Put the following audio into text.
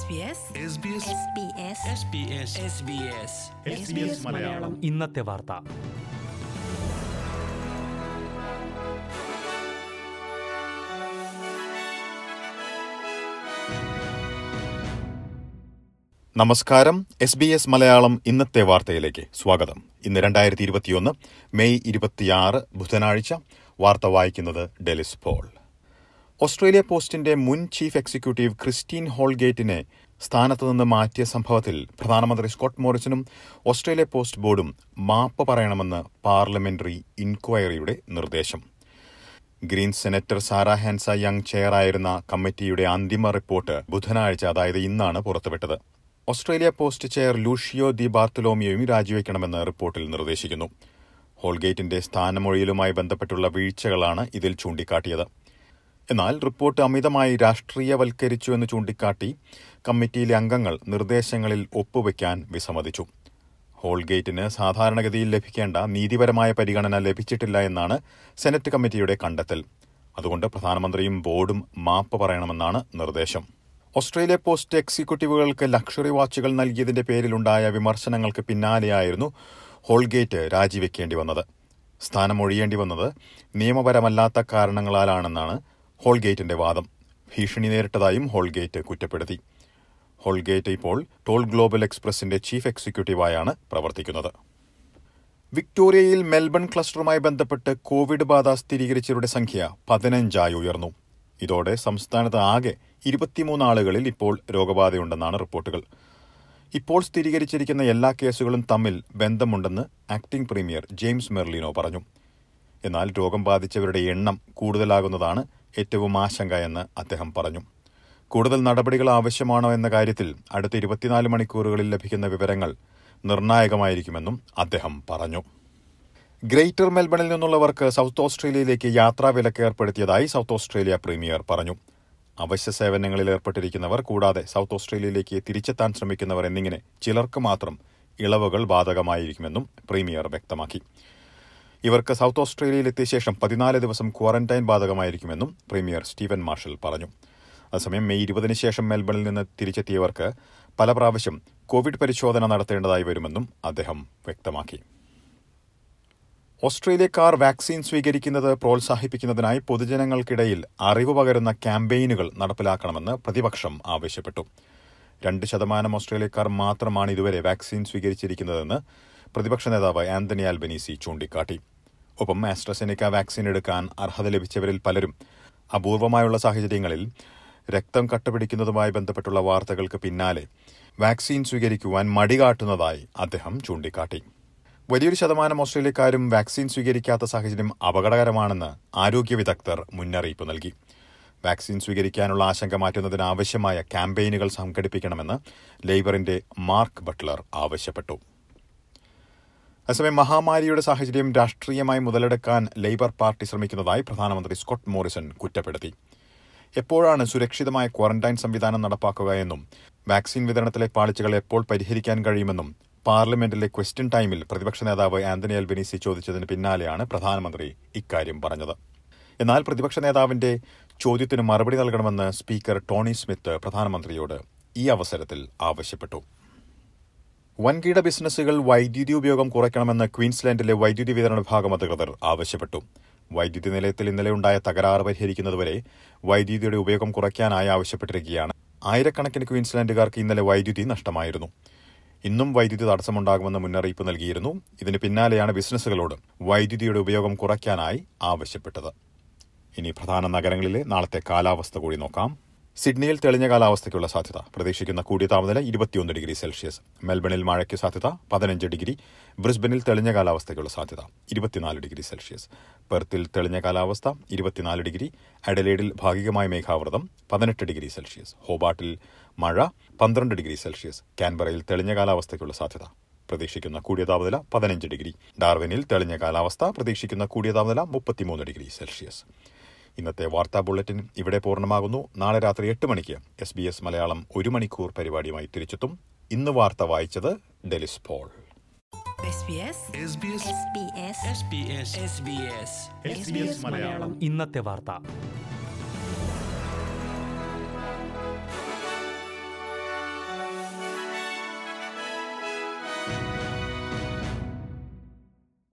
മലയാളം ഇന്നത്തെ വാർത്ത നമസ്കാരം എസ് ബി എസ് മലയാളം ഇന്നത്തെ വാർത്തയിലേക്ക് സ്വാഗതം ഇന്ന് രണ്ടായിരത്തി ഇരുപത്തിയൊന്ന് മെയ് ഇരുപത്തിയാറ് ബുധനാഴ്ച വാർത്ത വായിക്കുന്നത് ഡെലിസ് പോൾ ഓസ്ട്രേലിയ പോസ്റ്റിന്റെ മുൻ ചീഫ് എക്സിക്യൂട്ടീവ് ക്രിസ്റ്റീൻ ഹോൾഗേറ്റിനെ സ്ഥാനത്ത് നിന്ന് മാറ്റിയ സംഭവത്തിൽ പ്രധാനമന്ത്രി സ്കോട്ട് മോറിസണും ഓസ്ട്രേലിയ പോസ്റ്റ് ബോർഡും മാപ്പ് പറയണമെന്ന് പാർലമെന്ററി ഇൻക്വയറിയുടെ നിർദ്ദേശം Green senator Sarah Hanson Young ചെയറായിരുന്ന കമ്മിറ്റിയുടെ അന്തിമ റിപ്പോർട്ട് ബുധനാഴ്ച അതായത് ഇന്നാണ് പുറത്തുവിട്ടത് Australia Post chair Lucio Di ബാർത്തലോമിയോയും രാജിവെക്കണമെന്ന് റിപ്പോർട്ടിൽ നിർദ്ദേശിക്കുന്നു ഹോൾഗേറ്റിന്റെ സ്ഥാനമൊഴിയലുമായി ബന്ധപ്പെട്ടുള്ള വീഴ്ചകളാണ് ഇതിൽ ചൂണ്ടിക്കാട്ടിയത് എന്നാൽ റിപ്പോർട്ട് അമിതമായി രാഷ്ട്രീയവൽക്കരിച്ചു എന്ന് ചൂണ്ടിക്കാട്ടി കമ്മിറ്റിയിലെ അംഗങ്ങൾ നിർദ്ദേശങ്ങളിൽ ഒപ്പുവെക്കാൻ വിസമ്മതിച്ചു ഹോൾഗേറ്റിന് സാധാരണഗതിയിൽ ലഭിക്കേണ്ട നീതിപരമായ പരിഗണന ലഭിച്ചിട്ടില്ല എന്നാണ് സെനറ്റ് കമ്മിറ്റിയുടെ കണ്ടെത്തൽ അതുകൊണ്ട് പ്രധാനമന്ത്രിയും ബോർഡും മാപ്പ് പറയണമെന്നാണ് നിർദ്ദേശം ഓസ്ട്രേലിയ പോസ്റ്റ് എക്സിക്യൂട്ടീവുകൾക്ക് ലക്ഷറി വാച്ചുകൾ നൽകിയതിന്റെ പേരിലുണ്ടായ വിമർശനങ്ങൾക്ക് പിന്നാലെയായിരുന്നു ഹോൾഗേറ്റ് രാജിവെക്കേണ്ടി വന്നത് സ്ഥാനമൊഴിയേണ്ടി വന്നത് നിയമപരമല്ലാത്ത കാരണങ്ങളാലാണെന്നാണ് ഹോൾഗേറ്റിന്റെ വാദം ഭീഷണി നേരിട്ടതായും ഹോൾഗേറ്റ് കുറ്റപ്പെടുത്തി ഹോൾഗേറ്റ് ഇപ്പോൾ ടോൾ ഗ്ലോബൽ എക്സ്പ്രസിന്റെ ചീഫ് എക്സിക്യൂട്ടീവായാണ് പ്രവർത്തിക്കുന്നത് വിക്ടോറിയയിൽ മെൽബൺ ക്ലസ്റ്ററുമായി ബന്ധപ്പെട്ട് കോവിഡ് ബാധ സ്ഥിരീകരിച്ചവരുടെ സംഖ്യ പതിനഞ്ചായി ഉയർന്നു ഇതോടെ സംസ്ഥാനത്ത് ആകെ ഇരുപത്തിമൂന്ന് ആളുകളിൽ ഇപ്പോൾ രോഗബാധയുണ്ടെന്നാണ് റിപ്പോർട്ടുകൾ ഇപ്പോൾ സ്ഥിരീകരിച്ചിരിക്കുന്ന എല്ലാ കേസുകളും തമ്മിൽ ബന്ധമുണ്ടെന്ന് ആക്ടിംഗ് പ്രീമിയർ ജെയിംസ് മെർലിനോ പറഞ്ഞു എന്നാൽ രോഗം ബാധിച്ചവരുടെ എണ്ണം കൂടുതലാകുന്നതാണ് ഏറ്റവും ആശങ്ക എന്ന് അദ്ദേഹം പറഞ്ഞു കൂടുതൽ നടപടികൾ ആവശ്യമാണോ എന്ന കാര്യത്തിൽ അടുത്ത ഇരുപത്തിനാല് മണിക്കൂറുകളിൽ ലഭിക്കുന്ന വിവരങ്ങൾ നിർണായകമായിരിക്കുമെന്നും അദ്ദേഹം പറഞ്ഞു ഗ്രേറ്റർ മെൽബണിൽ നിന്നുള്ളവർക്ക് സൗത്ത് ഓസ്ട്രേലിയയിലേക്ക് യാത്രാ വിലക്ക് ഏർപ്പെടുത്തിയതായി സൗത്ത് ഓസ്ട്രേലിയ പ്രീമിയർ പറഞ്ഞു അവശ്യ സേവനങ്ങളിൽ ഏർപ്പെട്ടിരിക്കുന്നവർ കൂടാതെ സൗത്ത് ഓസ്ട്രേലിയയിലേക്ക് തിരിച്ചെത്താൻ ശ്രമിക്കുന്നവർ എന്നിങ്ങനെ ചിലർക്ക് മാത്രം ഇളവുകൾ ബാധകമായിരിക്കുമെന്നും പ്രീമിയർ വ്യക്തമാക്കി ഇവർക്ക് സൗത്ത് ഓസ്ട്രേലിയയിൽ എത്തിയ ശേഷം പതിനാല് ദിവസം ക്വാറന്റൈൻ ബാധകമായിരിക്കുമെന്നും പ്രീമിയർ സ്റ്റീവൻ മാർഷൽ പറഞ്ഞു അതേസമയം മെയ് ഇരുപതിന് ശേഷം മെൽബണിൽ നിന്ന് തിരിച്ചെത്തിയവർക്ക് പല പ്രാവശ്യം കോവിഡ് പരിശോധന നടത്തേണ്ടതായി വരുമെന്നും അദ്ദേഹം വ്യക്തമാക്കി ഓസ്ട്രേലിയക്കാർ വാക്സിൻ സ്വീകരിക്കുന്നത് പ്രോത്സാഹിപ്പിക്കുന്നതിനായി പൊതുജനങ്ങൾക്കിടയിൽ അറിവ് പകരുന്ന ക്യാമ്പയിനുകൾ നടപ്പിലാക്കണമെന്ന് പ്രതിപക്ഷം ആവശ്യപ്പെട്ടു രണ്ട് ശതമാനം ഓസ്ട്രേലിയക്കാർ മാത്രമാണ് ഇതുവരെ വാക്സിൻ സ്വീകരിച്ചിരിക്കുന്നതെന്ന് പ്രതിപക്ഷ നേതാവ് ആന്റണി ആൽബനീസി ചൂണ്ടിക്കാട്ടി ഒപ്പം ആസ്ട്രസെനിക്ക വാക്സിൻ എടുക്കാൻ അർഹത ലഭിച്ചവരിൽ പലരും അപൂർവമായുള്ള സാഹചര്യങ്ങളിൽ രക്തം കട്ടപിടിക്കുന്നതുമായി ബന്ധപ്പെട്ടുള്ള വാർത്തകൾക്ക് പിന്നാലെ വാക്സിൻ സ്വീകരിക്കുവാൻ മടികാട്ടുന്നതായി അദ്ദേഹം ചൂണ്ടിക്കാട്ടി വലിയൊരു ശതമാനം ഓസ്ട്രേലിയക്കാരും വാക്സിൻ സ്വീകരിക്കാത്ത സാഹചര്യം അപകടകരമാണെന്ന് ആരോഗ്യ വിദഗ്ധർ മുന്നറിയിപ്പ് നൽകി വാക്സിൻ സ്വീകരിക്കാനുള്ള ആശങ്ക മാറ്റുന്നതിന് ആവശ്യമായ ക്യാമ്പയിനുകൾ സംഘടിപ്പിക്കണമെന്ന് ലേബറിന്റെ മാർക്ക് ബട്ട്ലർ ആവശ്യപ്പെട്ടു അതേസമയം മഹാമാരിയുടെ സാഹചര്യം രാഷ്ട്രീയമായി മുതലെടുക്കാൻ ലേബർ പാർട്ടി ശ്രമിക്കുന്നതായി പ്രധാനമന്ത്രി സ്കോട്ട് മോറിസൺ കുറ്റപ്പെടുത്തി എപ്പോഴാണ് സുരക്ഷിതമായ ക്വാറന്റൈൻ സംവിധാനം നടപ്പാക്കുക എന്നും വാക്സിൻ വിതരണത്തിലെ പാളിച്ചകൾ എപ്പോൾ പരിഹരിക്കാൻ കഴിയുമെന്നും പാർലമെന്റിലെ ക്വസ്റ്റ്യൻ ടൈമിൽ പ്രതിപക്ഷ നേതാവ് ആന്റണി അൽബനീസി ചോദിച്ചതിന് പിന്നാലെയാണ് പ്രധാനമന്ത്രി ഇക്കാര്യം പറഞ്ഞത് എന്നാൽ പ്രതിപക്ഷ നേതാവിന്റെ ചോദ്യത്തിന് മറുപടി നൽകണമെന്ന് സ്പീക്കർ ടോണി സ്മിത്ത് പ്രധാനമന്ത്രിയോട് ഈ അവസരത്തിൽ ആവശ്യപ്പെട്ടു വൻകിട ബിസിനസ്സുകൾ വൈദ്യുതി ഉപയോഗം കുറയ്ക്കണമെന്ന് ക്വീൻസ്ലാൻഡിലെ വൈദ്യുതി വിതരണ വിഭാഗം അധികൃതർ ആവശ്യപ്പെട്ടു വൈദ്യുതി നിലയത്തിൽ ഇന്നലെ ഉണ്ടായ തകരാറ് പരിഹരിക്കുന്നതുവരെ വൈദ്യുതിയുടെ ഉപയോഗം കുറയ്ക്കാനായി ആവശ്യപ്പെട്ടിരിക്കുകയാണ് ആയിരക്കണക്കിന് ക്വീൻസ്ലാൻഡുകാർക്ക് ഇന്നലെ വൈദ്യുതി നഷ്ടമായിരുന്നു ഇന്നും വൈദ്യുതി തടസ്സമുണ്ടാകുമെന്ന് മുന്നറിയിപ്പ് നൽകിയിരുന്നു ഇതിന് പിന്നാലെയാണ് ബിസിനസ്സുകളോട് വൈദ്യുതിയുടെ ഉപയോഗം കുറയ്ക്കാനായി ആവശ്യപ്പെട്ടത് ഇനി പ്രധാന നഗരങ്ങളിലെ നാളത്തെ കാലാവസ്ഥ കൂടി നോക്കാം സിഡ്നിയിൽ തെളിഞ്ഞ കാലാവസ്ഥയ്ക്കുള്ള സാധ്യത പ്രതീക്ഷിക്കുന്ന കൂടിയ താപനില ഇരുപത്തിയൊന്ന് ഡിഗ്രി സെൽഷ്യസ് മെൽബണിൽ മഴയ്ക്ക് സാധ്യത പതിനഞ്ച് ഡിഗ്രി ബ്രിസ്ബനിൽ തെളിഞ്ഞ കാലാവസ്ഥയ്ക്കുള്ള സാധ്യത ഇരുപത്തിനാല് ഡിഗ്രി സെൽഷ്യസ് പെർത്തിൽ തെളിഞ്ഞ കാലാവസ്ഥ ഇരുപത്തിനാല് ഡിഗ്രി അഡലേഡിൽ ഭാഗികമായ മേഘാവൃതം പതിനെട്ട് ഡിഗ്രി സെൽഷ്യസ് ഹോബാട്ടിൽ മഴ പന്ത്രണ്ട് ഡിഗ്രി സെൽഷ്യസ് കാൻബറയിൽ തെളിഞ്ഞ കാലാവസ്ഥയ്ക്കുള്ള സാധ്യത പ്രതീക്ഷിക്കുന്ന കൂടിയ താപനില പതിനഞ്ച് ഡിഗ്രി ഡാർവിനിൽ തെളിഞ്ഞ കാലാവസ്ഥ പ്രതീക്ഷിക്കുന്ന കൂടിയ താപനില മുപ്പത്തിമൂന്ന് ഡിഗ്രി സെൽഷ്യസ് ഇന്നത്തെ വാർത്താ ബുള്ളറ്റിൻ ഇവിടെ പൂർണ്ണമാകുന്നു നാളെ രാത്രി എട്ട് മണിക്ക് എസ് ബി എസ് മലയാളം ഒരു മണിക്കൂർ പരിപാടിയുമായി തിരിച്ചെത്തും ഇന്ന് വാർത്ത വായിച്ചത് ഡെലിസ് പോൾ ഇന്നത്തെ വാർത്ത